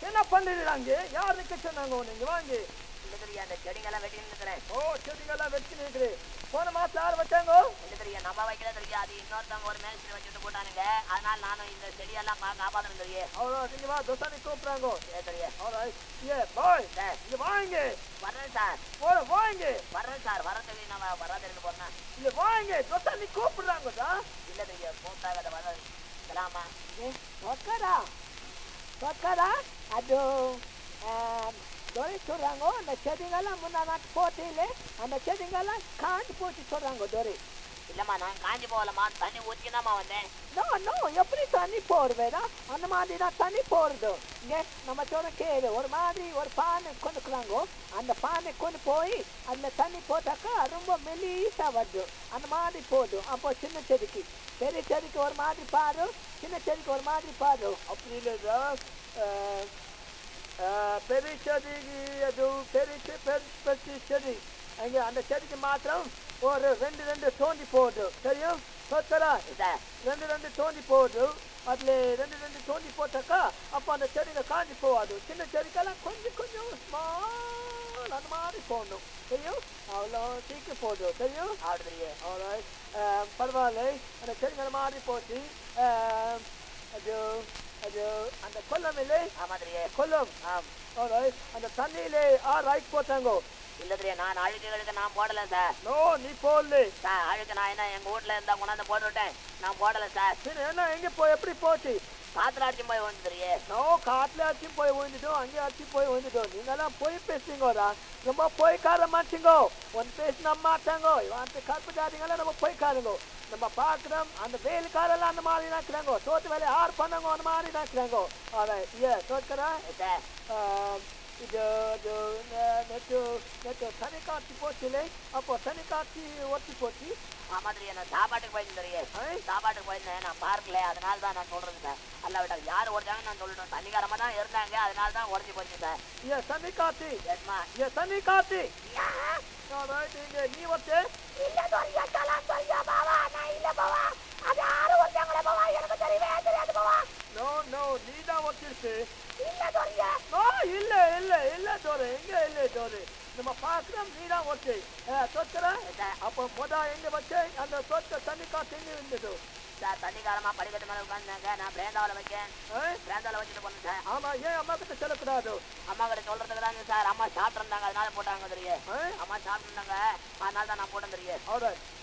என்ன பண்ணிடுறாங்க யார் நிக்க சொன்னாங்க நீங்க வாங்க இல்ல தெரியா அந்த செடிங்கெல்லாம் வெட்டி நிற்கிறேன் ஓ செடிங்கெல்லாம் வச்சு நிற்குது போன மாசம் யார் வச்சாங்க இல்ல தெரியா நம்ம வைக்கல தெரியா அது இன்னொருத்தவங்க ஒரு மேஸ்திரி வச்சுட்டு போட்டானுங்க அதனால நானும் இந்த செடியெல்லாம் பா காப்பாத்தணும் தெரியே அவ்வளோ நீங்க வா தொசானி கூப்பிடுறாங்க சரி தெரியே Alright. Yeah, boy. சார் இங்க வாங்க வர்றேன் சார் போற வாங்க வர்றேன் சார் வரதுக்கு நான் வராது இருந்து போறேன் இங்க வாங்க தொசானி கூப்பிடுறாங்கடா இல்ல தெரியா கூப்பிட்டா அதை வர கலாமா சொக்கடா சொக்கடா அது டொரி சொல்றாங்க அந்த செடிங்கெல்லாம் முன்னா போட்டியில அந்த செடிங்கெல்லாம் காஞ்சு போச்சு சொல்றாங்க டொரி இல்லம்மா நான் காஞ்சி போகலம்மா தண்ணி ஊற்றினாமா வந்தேன் நோ நோ எப்படி தண்ணி போடுவேடா அந்த மாதிரி தான் தண்ணி போடுது இங்கே நம்ம சொல்ல கேளு ஒரு மாதிரி ஒரு பானை கொண்டுக்குறாங்க அந்த பானை கொண்டு போய் அதில் தண்ணி போட்டாக்கா ரொம்ப மெலிசா வருது அந்த மாதிரி போடும் அப்போ சின்ன செடிக்கு பெரிய செடிக்கு ஒரு மாதிரி பாரு சின்ன செடிக்கு ஒரு மாதிரி பாரு அப்படி இல்லைதா பெரிய செடிக்கு அது பெரிய செ- பெரிய பெரிய செடி அங்கே அந்த செடிக்கு மாத்திரம் ஒரு ரெண்டு ரெண்டு தோண்டி போடும் தெரியும் சொத்தரா சார் ரெண்டு ரெண்டு தோண்டி போடு அதுல ரெண்டு ரெண்டு தோண்டி போட்டாக்கா அப்போ அந்த செடிங்க காஞ்சி போகாது சின்ன செடிக்கெல்லாம் கொஞ்சம் கொஞ்சம் ஸ்மால் அந்த மாதிரி போடணும் தெரியும் அவ்வளோ சீக்கிரம் போடும் தெரியும் அப்படி தெரியே Alright. Um, பரவாயில்ல அந்த செடிகள் மாதிரி போச்சு Um, அது அது அந்த கொல்லம் இல்லை ஆமா தெரியே கொல்லம் ஆம் Alright. அந்த தண்ணியிலே ஆ ரைட் போட்டாங்க இல்ல தெரியே நான் அழுக்குகளுக்கு நான் போடல சார் நோ நீ போடல சார் அழுக்கு நான் என்ன எங்க வீட்ல இருந்தா கொண்டாந்து போட்டு விட்டேன் நான் போடல சார் பின்ன என்ன எங்க போய் எப்படி போச்சு காத்துல அடிச்சு போய் வந்து தெரியே நான் காட்டுல அடிச்சு போய் விழுந்துட்டோம் அங்கே அடிச்சு போய் விழுந்துட்டோம் நீங்கெல்லாம் போய் பேசுறீங்கடா ரொம்ப போய்க்கார மாட்டீங்கோ ஒன் பேசின மாட்டாங்க இவன் கருப்பு ஜாதிங்கெல்லாம் நம்ம போய்க்காருங்க நம்ம பார்க்குறோம் அந்த வேலுக்காரெல்லாம் அந்த மாதிரி நினைக்கிறாங்க தோத்து வேலையை ஆறு பண்ணாங்க அந்த மாதிரி நினைக்கிறாங்க அதான் ஏ தோற்கிறா சார் இது இது நெ- நேற்று நேற்று சனி காட்சி போச்சுலே அப்போ சனி காட்சி ஒட்டி போச்சு ஆமா தெரியே நான் சாப்பாட்டுக்கு போயிருந்தேன் தெரியே ஐ, சாப்பாட்டுக்கு போயிருந்தேன் நான் பார்க்கல அதனால தான் நான் சொல்றது சார் அல்ல விட்டா யார் ஓடிச்சாங்க நான் சொல்லட்டும் தண்ணிக்காரமா தான் இருந்தாங்க அதனால தான் உடஞ்சி போச்சு சார் ஏ சனி காட்சி ஏமா ஏ சனி காட்சி Alright, இங்க நீ ஒத்து இல்ல தோரியா கலாம் தோரியா பாவா நான் இல்ல பாவா அது யாரு ஓடிச்சாங்களே பாவா எனக்கு தெரியவே தெரியாது பாவா நோ நோ நீ தான் ஒத்திருச்சு இல்ல தோரியா ஓ இல்ல இல்ல இல்ல தோறு எங்க இல்ல தோறு நம்ம பார்க்கிறோம் நீ தான் ஒத்து தொத்துற சார் அப்போ முத எங்க வச்சு அந்த சொத்த தண்ணி காத்து எங்க இருந்தது சார் தண்ணிக்காரமா படிக்கட்டு மேல உட்காந்துங்க நான் பிளேந்தாவில் வைக்கேன் ஏய், பிளேந்தாவில் வச்சுட்டு போனேன் சார் ஆமா ஏன் அம்மா கிட்ட சொல்லக்கூடாது அம்மா கிட்ட சொல்றதுக்கு தாங்க சார் அம்மா சாப்பிட்டு இருந்தாங்க அதனால போட்டாங்க தெரியே ஏய், அம்மா சாப்பிட்டு இருந்தாங்க அதனால தான் நான் போட்டேன் தெரியே alright.